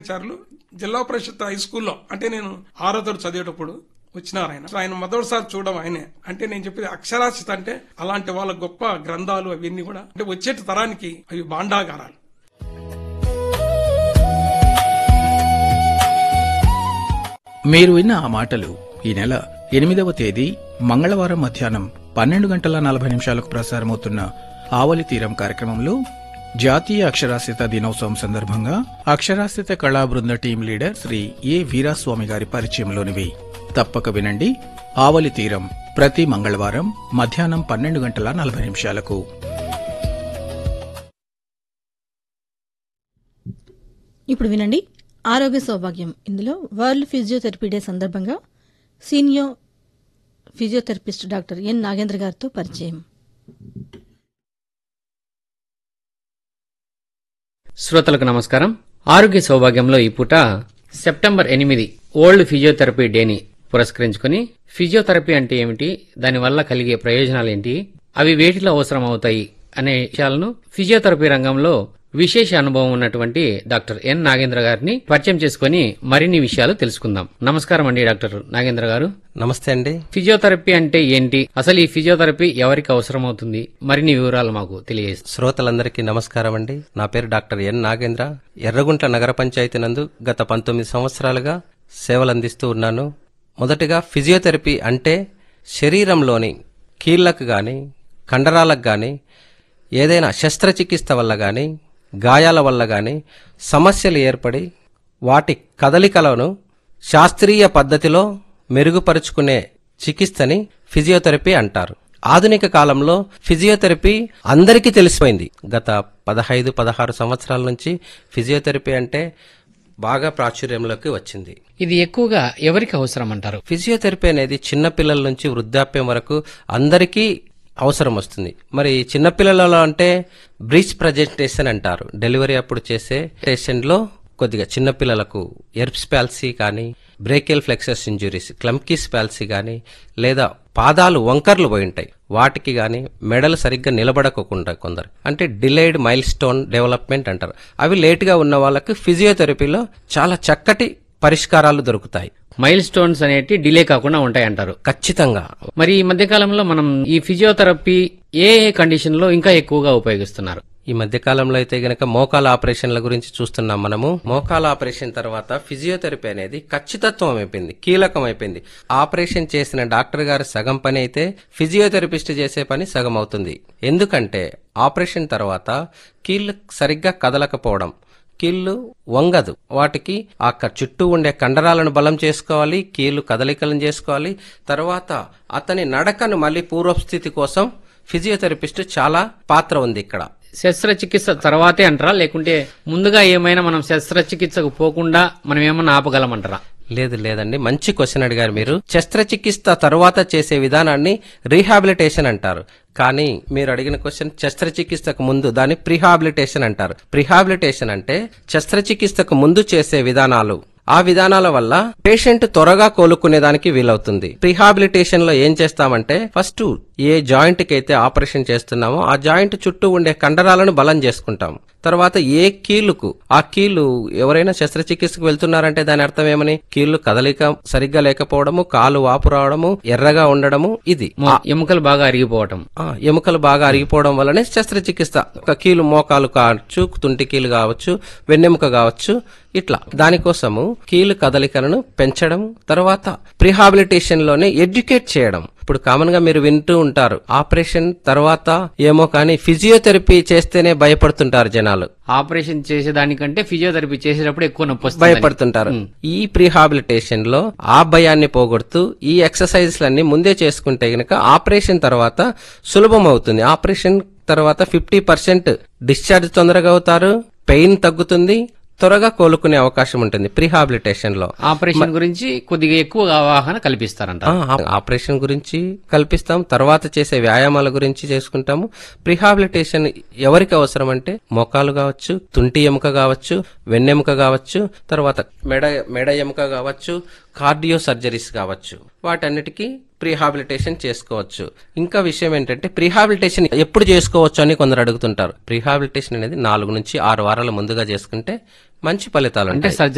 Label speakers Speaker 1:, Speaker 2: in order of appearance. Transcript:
Speaker 1: చార్లు జిల్లా పరిషత్ హై స్కూల్లో అంటే నేను ఆరో తరగతి చదివేటప్పుడు వచ్చినారు ఆయన ఆయన మొదటిసారి చూడడం ఆయనే అంటే నేను చెప్పేది అక్షరాస్యత అంటే అలాంటి వాళ్ళ గొప్ప గ్రంథాలు అవన్నీ కూడా అంటే వచ్చేటి తరానికి అవి భాండాగారాలు
Speaker 2: మీరు విన్న ఆ మాటలు ఈ నెల ఎనిమిదవ తేదీ మంగళవారం మధ్యాహ్నం పన్నెండు గంటల నలభై నిమిషాలకు ప్రసారమవుతున్న ఆవలి తీరం కార్యక్రమంలో జాతీయ అక్షరాస్యత దినోత్సవం సందర్భంగా అక్షరాస్యత కళా బృంద team leader Shri A Veeraswamy గారి పరిచయంలోనివి తప్పక వినండి ఆవలి తీరం ప్రతి మంగళవారం మధ్యాహ్నం పన్నెండు గంటల నలభై నిమిషాలకు
Speaker 3: ఇప్పుడు వినండి ఆరోగ్య సౌభాగ్యం ఇందులో వరల్డ్ ఫిజియోథెరపీ డే సందర్భంగా senior physiotherapist doctor N Nagendra గారితో పరిచయం
Speaker 4: శ్రోతలకు నమస్కారం ఆరోగ్య సౌభాగ్యంలో ఈ పూట సెప్టెంబర్ ఎనిమిది ఓల్డ్ ఫిజియోథెరపీ డేని పురస్కరించుకుని ఫిజియోథెరపీ అంటే ఏమిటి దానివల్ల కలిగే ప్రయోజనాలు ఏంటి అవి వేటిలో అవసరం అవుతాయి అనే విషయాలను ఫిజియోథెరపీ రంగంలో విశేష అనుభవం ఉన్నటువంటి డాక్టర్ ఎన్ నాగేంద్ర గారిని పరిచయం చేసుకుని మరిన్ని విషయాలు తెలుసుకుందాం నమస్కారం అండి డాక్టర్ నాగేంద్ర గారు
Speaker 5: నమస్తే అండి
Speaker 4: ఫిజియోథెరపీ అంటే ఏంటి అసలు ఈ ఫిజియోథెరపీ ఎవరికి అవసరం అవుతుంది మరిన్ని వివరాలు మాకు తెలియజేస్తారు
Speaker 5: శ్రోతలందరికీ నమస్కారం అండి నా పేరు డాక్టర్ ఎన్ నాగేంద్ర ఎర్రగుంట్ల నగర పంచాయతీ నందు గత పంతొమ్మిది సంవత్సరాలుగా సేవలు అందిస్తూ ఉన్నాను మొదటిగా ఫిజియోథెరపీ అంటే శరీరంలోని కీళ్లకు గాని కండరాలకు గాని ఏదైనా శస్త్రచికిత్స వల్ల గాని గాయాల వల్ల గాని సమస్యలు ఏర్పడి వాటి కదలికలను శాస్త్రీయ పద్ధతిలో మెరుగుపరుచుకునే చికిత్సని ఫిజియోథెరపీ అంటారు ఆధునిక కాలంలో ఫిజియోథెరపీ అందరికీ తెలిసిపోయింది గత పదహైదు పదహారు సంవత్సరాల నుంచి ఫిజియోథెరపీ అంటే బాగా ప్రాచుర్యంలోకి వచ్చింది
Speaker 4: ఇది ఎక్కువగా ఎవరికి అవసరం అంటారు
Speaker 5: ఫిజియోథెరపీ అనేది చిన్నపిల్లల నుంచి వృద్ధాప్యం వరకు అందరికీ అవసరం వస్తుంది మరి చిన్నపిల్లలలో అంటే బ్రీచ్ ప్రజెంటేషన్ అంటారు డెలివరీ అప్పుడు చేసే లో కొద్దిగా చిన్నపిల్లలకు ఎర్ప్స్ పాల్సీ కానీ బ్రేకెల్ ఫ్లెక్సస్ ఇంజురీస్ క్లమ్కీస్ పాల్సీ కానీ లేదా పాదాలు వంకర్లు పోయి ఉంటాయి వాటికి గాని మెడలు సరిగ్గా నిలబడకోకుండా కొందరు అంటే డిలేడ్ మైల్ స్టోన్ డెవలప్మెంట్ అంటారు అవి లేటుగా ఉన్న వాళ్ళకి ఫిజియోథెరపీలో చాలా చక్కటి పరిష్కారాలు దొరుకుతాయి
Speaker 4: మైల్ స్టోన్స్ అనేటి డిలే కాకుండా ఉంటాయంటారు
Speaker 5: ఖచ్చితంగా
Speaker 4: మరి ఈ మధ్య కాలంలో మనం ఈ ఫిజియోథెరపీ ఏ ఏ కండిషన్ లో ఇంకా ఎక్కువగా ఉపయోగిస్తున్నారు
Speaker 5: ఈ మధ్య కాలంలో అయితే గనక మోకాల ఆపరేషన్ల గురించి చూస్తున్నాం మనము మోకాల ఆపరేషన్ తర్వాత ఫిజియోథెరపీ అనేది ఖచ్చితత్వం అయిపోయింది కీలకం అయిపోయింది ఆపరేషన్ చేసిన డాక్టర్ గారు సగం పని అయితే ఫిజియోథెరపిస్ట్ చేసే పని సగం అవుతుంది ఎందుకంటే ఆపరేషన్ తర్వాత కీళ్ళు సరిగ్గా కదలకపోవడం కీళ్లు వంగదు వాటికి ఆ క- చుట్టూ ఉండే కండరాలను బలం చేసుకోవాలి కీళ్లు కదలికలను చేసుకోవాలి తర్వాత అతని నడకను మళ్ళీ పూర్వస్థితి కోసం ఫిజియోథెరపిస్ట్ చాలా పాత్ర ఉంది ఇక్కడ
Speaker 4: శస్త్రచికిత్స తర్వాతే అంటారా లేకుంటే ముందుగా ఏమైనా మనం శస్త్రచికిత్సకు పోకుండా మనం ఏమన్నా ఆపగలమంటారా
Speaker 5: లేదు లేదండి మంచి క్వశ్చన్ అడిగారు మీరు శస్త్రచికిత్స తర్వాత చేసే విధానాన్ని రీహాబిలిటేషన్ అంటారు కానీ మీరు అడిగిన క్వశ్చన్ శస్త్రచికిత్సకు ముందు దాన్ని ప్రిహాబిలిటేషన్ అంటారు ప్రిహాబిలిటేషన్ అంటే శస్త్రచికిత్సకు ముందు చేసే విధానాలు ఆ విధానాల వల్ల పేషెంట్ త్వరగా కోలుకునేదానికి వీలవుతుంది ప్రిహాబిలిటేషన్ లో ఏం చేస్తామంటే ఫస్ట్ ఏ జాయింట్ కి అయితే ఆపరేషన్ చేస్తున్నామో ఆ జాయింట్ చుట్టూ ఉండే కండరాలను బలం చేసుకుంటాం తర్వాత ఏ కీలుకు ఆ కీలు ఎవరైనా శస్త్రచికిత్సకు వెళ్తున్నారంటే దాని అర్థం ఏమని కీళ్లు కదలిక సరిగ్గా లేకపోవడము కాలు వాపు రావడము ఎర్రగా ఉండడము ఇది
Speaker 4: మో- ఎముకలు బాగా అరిగిపోవటం
Speaker 5: ఆ, ఎముకలు బాగా అరిగిపోవడం వల్లనే శస్త్రచికిత్స ఒక కీలు మోకాలు కావచ్చు తుంటి కీలు కావచ్చు వెన్నెముక కావచ్చు ఇట్లా దానికోసము కీలు కదలికలను పెంచడం తర్వాత ప్రిహాబిలిటేషన్ లోనే ఎడ్యుకేట్ చేయడం ఇప్పుడు కామన్ గా మీరు వింటూ ఉంటారు ఆపరేషన్ తర్వాత ఏమో కానీ ఫిజియోథెరపీ చేస్తేనే భయపడుతుంటారు జనాలు
Speaker 4: ఆపరేషన్ చేసేదానికంటే ఫిజియోథెరపీ చేసేటప్పుడు ఎక్కువ నొప్పి వస్తుంది
Speaker 5: భయపడుతుంటారు ఈ ప్రీహాబిలిటేషన్ లో ఆ భయాన్ని పోగొడుతూ ఈ ఎక్సర్సైజ్లన్నీ ముందే చేసుకుంటే గనక ఆపరేషన్ తర్వాత సులభం అవుతుంది ఆపరేషన్ తర్వాత ఫిఫ్టీ పర్సెంట్ డిశ్చార్జ్ తొందరగా అవుతారు పెయిన్ తగ్గుతుంది త్వరగా కోలుకునే అవకాశం ఉంటుంది ప్రీహాబిలిటేషన్ లో
Speaker 4: ఆపరేషన్ గురించి కొద్దిగా ఎక్కువ అవగాహన కల్పిస్తారంట
Speaker 5: ఆ, ఆపరేషన్ గురించి కల్పిస్తాం తర్వాత చేసే వ్యాయామాల గురించి చేసుకుంటాము ప్రిహాబిలిటేషన్ ఎవరికి అవసరం అంటే మోకాలు కావచ్చు తుంటి ఎముక కావచ్చు వెన్నెముక కావచ్చు తర్వాత మెడ మెడ ఎముక కావచ్చు కార్డియో సర్జరీస్ కావచ్చు వాటన్నిటికీ ప్రీహాబిలిటేషన్ చేసుకోవచ్చు ఇంకా విషయం ఏంటంటే ప్రీహాబిలిటేషన్ ఎప్పుడు చేసుకోవచ్చు అని కొందరు అడుగుతుంటారు ప్రీహాబిలిటేషన్ అనేది నాలుగు నుంచి ఆరు వారాల ముందుగా చేసుకుంటే మంచి ఫలితాలు
Speaker 4: అంటే
Speaker 5: ఉంటాయి
Speaker 4: సర్జరీ